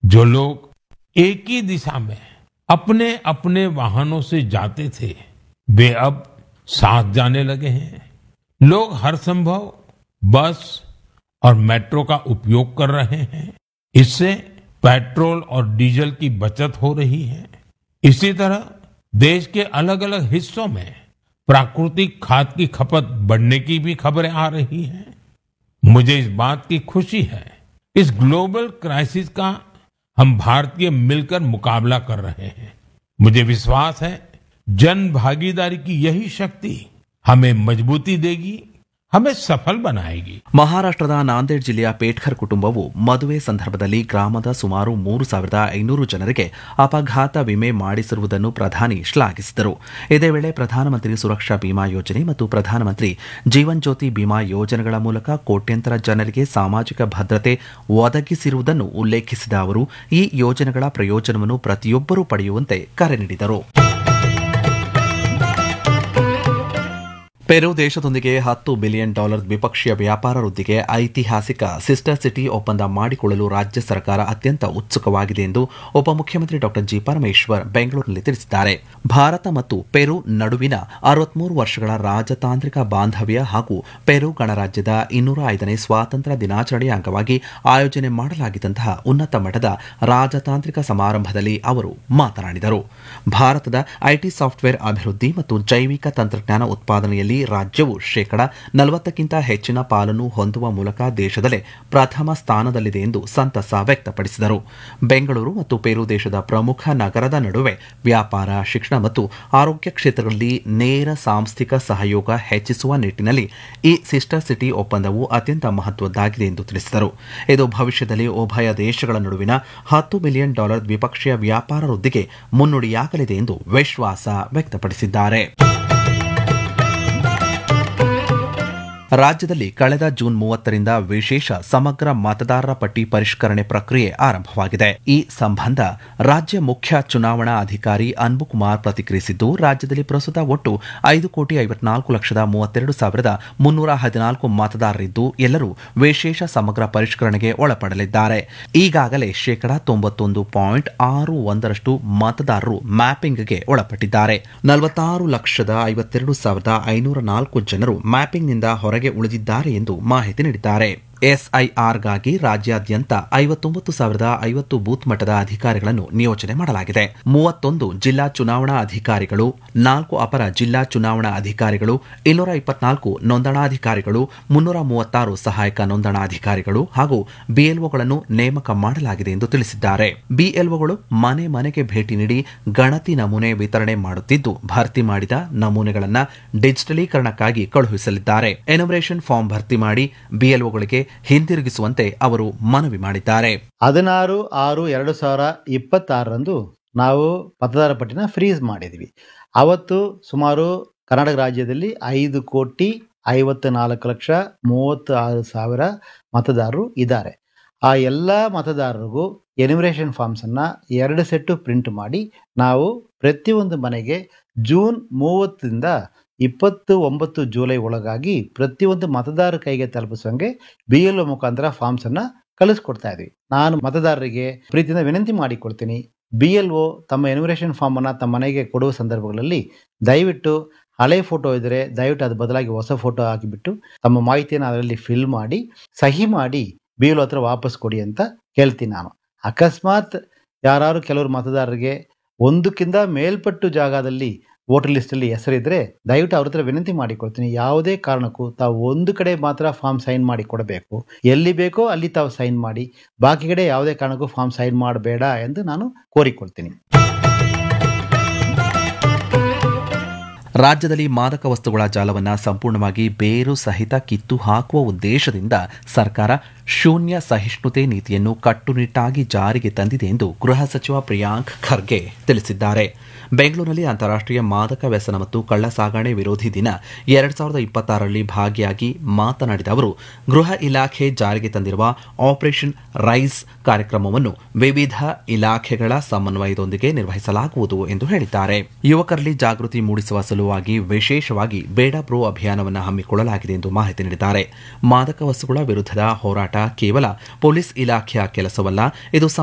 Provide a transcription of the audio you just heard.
जो लोग एक ही दिशा में अपने अपने वाहनों से जाते थे वे अब साथ जाने लगे हैं लोग हर संभव बस और मेट्रो का उपयोग कर रहे हैं इससे पेट्रोल और डीजल की बचत हो रही है इसी तरह देश के अलग अलग हिस्सों में प्राकृतिक खाद की खपत बढ़ने की भी खबरें आ रही हैं मुझे इस बात की खुशी है इस ग्लोबल क्राइसिस का हम भारतीय मिलकर मुकाबला कर रहे हैं मुझे विश्वास है जन भागीदारी की यही शक्ति हमें मजबूती देगी हमें सफल बनाएगी ಮಹಾರಾಷ್ಟ್ರದ ನಾಂದೇಡ್ ಜಿಲ್ಲೆಯ ಪೇಟ್ಕರ್ ಕುಟುಂಬವು ಮದುವೆ ಸಂದರ್ಭದಲ್ಲಿ ಗ್ರಾಮದ ಸುಮಾರು ಮೂರು ಸಾವಿರದ ಐನೂರು ಜನರಿಗೆ ಅಪಘಾತ ವಿಮೆ ಮಾಡಿಸಿರುವುದನ್ನು ಪ್ರಧಾನಿ ಶ್ಲಾಘಿಸಿದರು ಇದೇ ವೇಳೆ ಪ್ರಧಾನಮಂತ್ರಿ ಸುರಕ್ಷಾ ಬಿಮಾ ಯೋಜನೆ ಮತ್ತು ಪ್ರಧಾನಮಂತ್ರಿ ಜೀವನ್ ಜ್ಯೋತಿ ಬಿಮಾ ಯೋಜನೆಗಳ ಮೂಲಕ ಕೋಟ್ಯಂತರ ಜನರಿಗೆ ಸಾಮಾಜಿಕ ಭದ್ರತೆ ಒದಗಿಸಿರುವುದನ್ನು ಉಲ್ಲೇಖಿಸಿದ ಅವರು ಈ ಯೋಜನೆಗಳ ಪ್ರಯೋಜನವನ್ನು ಪ್ರತಿಯೊಬ್ಬರೂ ಪಡೆಯುವಂತೆ ಕರೆ ನೀಡಿದರು ಪೆರು ದೇಶದೊಂದಿಗೆ ಹತ್ತು ಬಿಲಿಯನ್ ಡಾಲರ್ ದ್ವಿಪಕ್ಷೀಯ ವ್ಯಾಪಾರ ವೃದ್ಧಿಗೆ ಐತಿಹಾಸಿಕ ಸಿಸ್ಟರ್ ಸಿಟಿ ಒಪ್ಪಂದ ಮಾಡಿಕೊಳ್ಳಲು ರಾಜ್ಯ ಸರ್ಕಾರ ಅತ್ಯಂತ ಉತ್ಸುಕವಾಗಿದೆ ಎಂದು ಉಪಮುಖ್ಯಮಂತ್ರಿ ಡಾ ಜಿ ಪರಮೇಶ್ವರ್ ಬೆಂಗಳೂರಿನಲ್ಲಿ ತಿಳಿಸಿದ್ದಾರೆ ಭಾರತ ಮತ್ತು ಪೆರು ನಡುವಿನ ಅರವತ್ಮೂರು ವರ್ಷಗಳ ರಾಜತಾಂತ್ರಿಕ ಬಾಂಧವ್ಯ ಹಾಗೂ ಪೆರು ಗಣರಾಜ್ಯದ ಇನ್ನೂರ ಐದನೇ ಸ್ವಾತಂತ್ರ್ಯ ದಿನಾಚರಣೆಯ ಅಂಗವಾಗಿ ಆಯೋಜನೆ ಮಾಡಲಾಗಿದ್ದಂತಹ ಉನ್ನತ ಮಟ್ಟದ ರಾಜತಾಂತ್ರಿಕ ಸಮಾರಂಭದಲ್ಲಿ ಅವರು ಮಾತನಾಡಿದರು ಭಾರತದ ಐಟಿ ಸಾಫ್ಟ್ವೇರ್ ಅಭಿವೃದ್ಧಿ ಮತ್ತು ಜೈವಿಕ ತಂತ್ರಜ್ಞಾನ ಉತ್ಪಾದನೆಯಲ್ಲಿ ರಾಜ್ಯವು ಶೇಕಡ ನಲವತ್ತಕ್ಕಿಂತ ಹೆಚ್ಚಿನ ಪಾಲನ್ನು ಹೊಂದುವ ಮೂಲಕ ದೇಶದಲ್ಲೇ ಪ್ರಥಮ ಸ್ಥಾನದಲ್ಲಿದೆ ಎಂದು ಸಂತಸ ವ್ಯಕ್ತಪಡಿಸಿದರು ಬೆಂಗಳೂರು ಮತ್ತು ಪೇರು ದೇಶದ ಪ್ರಮುಖ ನಗರದ ನಡುವೆ ವ್ಯಾಪಾರ ಶಿಕ್ಷಣ ಮತ್ತು ಆರೋಗ್ಯ ಕ್ಷೇತ್ರಗಳಲ್ಲಿ ನೇರ ಸಾಂಸ್ಥಿಕ ಸಹಯೋಗ ಹೆಚ್ಚಿಸುವ ನಿಟ್ಟಿನಲ್ಲಿ ಈ ಸಿಸ್ಟರ್ ಸಿಟಿ ಒಪ್ಪಂದವು ಅತ್ಯಂತ ಮಹತ್ವದ್ದಾಗಿದೆ ಎಂದು ತಿಳಿಸಿದರು ಇದು ಭವಿಷ್ಯದಲ್ಲಿ ಉಭಯ ದೇಶಗಳ ನಡುವಿನ ಹತ್ತು ಬಿಲಿಯನ್ ಡಾಲರ್ ದ್ವಿಪಕ್ಷೀಯ ವ್ಯಾಪಾರ ವೃದ್ಧಿಗೆ ಮುನ್ನುಡಿಯಾಗಲಿದೆ ಎಂದು ವಿಶ್ವಾಸ ವ್ಯಕ್ತಪಡಿಸಿದ್ದಾರೆ ರಾಜ್ಯದಲ್ಲಿ ಕಳೆದ ಜೂನ್ ಮೂವತ್ತರಿಂದ ವಿಶೇಷ ಸಮಗ್ರ ಮತದಾರರ ಪಟ್ಟಿ ಪರಿಷ್ಕರಣೆ ಪ್ರಕ್ರಿಯೆ ಆರಂಭವಾಗಿದೆ ಈ ಸಂಬಂಧ ರಾಜ್ಯ ಮುಖ್ಯ ಚುನಾವಣಾ ಅಧಿಕಾರಿ ಅನ್ಬುಕುಮಾರ್ ಪ್ರತಿಕ್ರಿಯಿಸಿದ್ದು ರಾಜ್ಯದಲ್ಲಿ ಪ್ರಸ್ತುತ ಒಟ್ಟು ಐದು ಕೋಟಿ ಐವತ್ನಾಲ್ಕು ಲಕ್ಷದ ಮೂವತ್ತೆರಡು ಸಾವಿರದ ಮುನ್ನೂರ ಹದಿನಾಲ್ಕು ಮತದಾರರಿದ್ದು ಎಲ್ಲರೂ ವಿಶೇಷ ಸಮಗ್ರ ಪರಿಷ್ಕರಣೆಗೆ ಒಳಪಡಲಿದ್ದಾರೆ ಈಗಾಗಲೇ ಶೇಕಡಾ ತೊಂಬತ್ತೊಂದು ಪಾಯಿಂಟ್ ಆರು ಒಂದರಷ್ಟು ಮತದಾರರು ಮ್ಯಾಪಿಂಗ್ಗೆ ಒಳಪಟ್ಟಿದ್ದಾರೆ ನಲವತ್ತಾರು ಲಕ್ಷದ ಐವತ್ತೆರಡು ಸಾವಿರದ ಐನೂರ ನಾಲ್ಕು ಜನರು ಮ್ಯಾಪಿಂಗ್ನಿಂದ ಹೊರಗೆ ಉಳಿದಿದ್ದಾರೆ ಎಂದು ಮಾಹಿತಿ ನೀಡಿದ್ದಾರೆ ಎಸ್ಐಆರ್ಗಾಗಿ ರಾಜ್ಯಾದ್ಯಂತ ಐವತ್ತೊಂಬತ್ತು ಸಾವಿರದ ಐವತ್ತು ಬೂತ್ ಮಟ್ಟದ ಅಧಿಕಾರಿಗಳನ್ನು ನಿಯೋಜನೆ ಮಾಡಲಾಗಿದೆ ಮೂವತ್ತೊಂದು ಜಿಲ್ಲಾ ಚುನಾವಣಾ ಅಧಿಕಾರಿಗಳು ನಾಲ್ಕು ಅಪರ ಜಿಲ್ಲಾ ಚುನಾವಣಾ ಅಧಿಕಾರಿಗಳು ಇನ್ನೂರ ಇಪ್ಪತ್ನಾಲ್ಕು ನೋಂದಣಾಧಿಕಾರಿಗಳು ಮುನ್ನೂರ ಮೂವತ್ತಾರು ಸಹಾಯಕ ನೋಂದಣಾಧಿಕಾರಿಗಳು ಹಾಗೂ ಬಿಎಲ್ಒಗಳನ್ನು ನೇಮಕ ಮಾಡಲಾಗಿದೆ ಎಂದು ತಿಳಿಸಿದ್ದಾರೆ ಬಿಎಲ್ಒಗಳು ಮನೆ ಮನೆಗೆ ಭೇಟಿ ನೀಡಿ ಗಣತಿ ನಮೂನೆ ವಿತರಣೆ ಮಾಡುತ್ತಿದ್ದು ಭರ್ತಿ ಮಾಡಿದ ನಮೂನೆಗಳನ್ನು ಡಿಜಿಟಲೀಕರಣಕ್ಕಾಗಿ ಕಳುಹಿಸಲಿದ್ದಾರೆ ಎನಮರೇಷನ್ ಫಾರ್ಮ್ ಭರ್ತಿ ಮಾಡಿ ಬಿಎಲ್ಒಗಳಿಗೆ ಹಿಂದಿರುಗಿಸುವಂತೆ ಅವರು ಮನವಿ ಮಾಡಿದ್ದಾರೆ ಹದಿನಾರು ಆರು ಎರಡು ಸಾವಿರ ಇಪ್ಪತ್ತಾರರಂದು ನಾವು ಮತದಾರ ಪಟ್ಟಿನ ಫ್ರೀಸ್ ಮಾಡಿದ್ವಿ ಅವತ್ತು ಸುಮಾರು ಕರ್ನಾಟಕ ರಾಜ್ಯದಲ್ಲಿ ಐದು ಕೋಟಿ ಐವತ್ತು ನಾಲ್ಕು ಲಕ್ಷ ಮೂವತ್ತು ಆರು ಸಾವಿರ ಮತದಾರರು ಇದ್ದಾರೆ ಆ ಎಲ್ಲ ಮತದಾರರಿಗೂ ಎನಿಮರೇಷನ್ ಫಾರ್ಮ್ಸನ್ನು ಎರಡು ಸೆಟ್ಟು ಪ್ರಿಂಟ್ ಮಾಡಿ ನಾವು ಪ್ರತಿಯೊಂದು ಮನೆಗೆ ಜೂನ್ ಮೂವತ್ತರಿಂದ ಇಪ್ಪತ್ತು ಒಂಬತ್ತು ಜುಲೈ ಒಳಗಾಗಿ ಪ್ರತಿಯೊಂದು ಮತದಾರ ಕೈಗೆ ತಲುಪಿಸೋಂಗೆ ಬಿ ಎಲ್ ಒ ಮುಖಾಂತರ ಫಾರ್ಮ್ಸನ್ನು ಕಳಿಸ್ಕೊಡ್ತಾ ಇದ್ವಿ ನಾನು ಮತದಾರರಿಗೆ ಪ್ರೀತಿಯಿಂದ ವಿನಂತಿ ಮಾಡಿಕೊಡ್ತೀನಿ ಬಿ ಎಲ್ ಒ ತಮ್ಮ ಎನ್ಯುಮರೇಷನ್ ಫಾರ್ಮನ್ನು ತಮ್ಮ ಮನೆಗೆ ಕೊಡುವ ಸಂದರ್ಭಗಳಲ್ಲಿ ದಯವಿಟ್ಟು ಹಳೆ ಫೋಟೋ ಇದ್ದರೆ ದಯವಿಟ್ಟು ಅದು ಬದಲಾಗಿ ಹೊಸ ಫೋಟೋ ಹಾಕಿಬಿಟ್ಟು ತಮ್ಮ ಮಾಹಿತಿಯನ್ನು ಅದರಲ್ಲಿ ಫಿಲ್ ಮಾಡಿ ಸಹಿ ಮಾಡಿ ಬಿ ಎಲ್ ಒ ಹತ್ರ ವಾಪಸ್ ಕೊಡಿ ಅಂತ ಕೇಳ್ತೀನಿ ನಾನು ಅಕಸ್ಮಾತ್ ಯಾರು ಕೆಲವರು ಮತದಾರರಿಗೆ ಒಂದಕ್ಕಿಂತ ಮೇಲ್ಪಟ್ಟು ಜಾಗದಲ್ಲಿ ವೋಟರ್ ಲಿಸ್ಟಲ್ಲಿ ಹೆಸರಿದ್ರೆ ದಯವಿಟ್ಟು ಅವ್ರ ಹತ್ರ ವಿನಂತಿ ಮಾಡಿಕೊಡ್ತೀನಿ ಯಾವುದೇ ಕಾರಣಕ್ಕೂ ತಾವು ಒಂದು ಕಡೆ ಮಾತ್ರ ಫಾರ್ಮ್ ಸೈನ್ ಮಾಡಿ ಕೊಡಬೇಕು ಎಲ್ಲಿ ಬೇಕೋ ಅಲ್ಲಿ ತಾವು ಸೈನ್ ಮಾಡಿ ಬಾಕಿ ಕಡೆ ಯಾವುದೇ ಕಾರಣಕ್ಕೂ ಫಾರ್ಮ್ ಸೈನ್ ಮಾಡಬೇಡ ಎಂದು ನಾನು ಕೋರಿಕೊಳ್ತೀನಿ ರಾಜ್ಯದಲ್ಲಿ ಮಾದಕ ವಸ್ತುಗಳ ಜಾಲವನ್ನು ಸಂಪೂರ್ಣವಾಗಿ ಬೇರು ಸಹಿತ ಕಿತ್ತು ಹಾಕುವ ಉದ್ದೇಶದಿಂದ ಸರ್ಕಾರ ಶೂನ್ಯ ಸಹಿಷ್ಣುತೆ ನೀತಿಯನ್ನು ಕಟ್ಟುನಿಟ್ಟಾಗಿ ಜಾರಿಗೆ ತಂದಿದೆ ಎಂದು ಗೃಹ ಸಚಿವ ಪ್ರಿಯಾಂಕ್ ಖರ್ಗೆ ತಿಳಿಸಿದ್ದಾರೆ ಬೆಂಗಳೂರಿನಲ್ಲಿ ಅಂತಾರಾಷ್ಟೀಯ ಮಾದಕ ವ್ಯಸನ ಮತ್ತು ಕಳ್ಳ ಸಾಗಣೆ ವಿರೋಧಿ ದಿನ ಎರಡ್ ಸಾವಿರದ ಇಪ್ಪತ್ತಾರರಲ್ಲಿ ಭಾಗಿಯಾಗಿ ಮಾತನಾಡಿದ ಅವರು ಗೃಹ ಇಲಾಖೆ ಜಾರಿಗೆ ತಂದಿರುವ ಆಪರೇಷನ್ ರೈಸ್ ಕಾರ್ಯಕ್ರಮವನ್ನು ವಿವಿಧ ಇಲಾಖೆಗಳ ಸಮನ್ವಯದೊಂದಿಗೆ ನಿರ್ವಹಿಸಲಾಗುವುದು ಎಂದು ಹೇಳಿದ್ದಾರೆ ಯುವಕರಲ್ಲಿ ಜಾಗೃತಿ ಮೂಡಿಸುವ ಸಲುವಾಗಿ ವಿಶೇಷವಾಗಿ ಬೇಡ ಬ್ರೋ ಅಭಿಯಾನವನ್ನು ಹಮ್ಮಿಕೊಳ್ಳಲಾಗಿದೆ ಎಂದು ಮಾಹಿತಿ ನೀಡಿದ್ದಾರೆ ಮಾದಕ ವಸ್ತುಗಳ ವಿರುದ್ಧದ ಹೋರಾಟ ಕೇವಲ ಪೊಲೀಸ್ ಇಲಾಖೆಯ ಕೆಲಸವಲ್ಲ ಇದು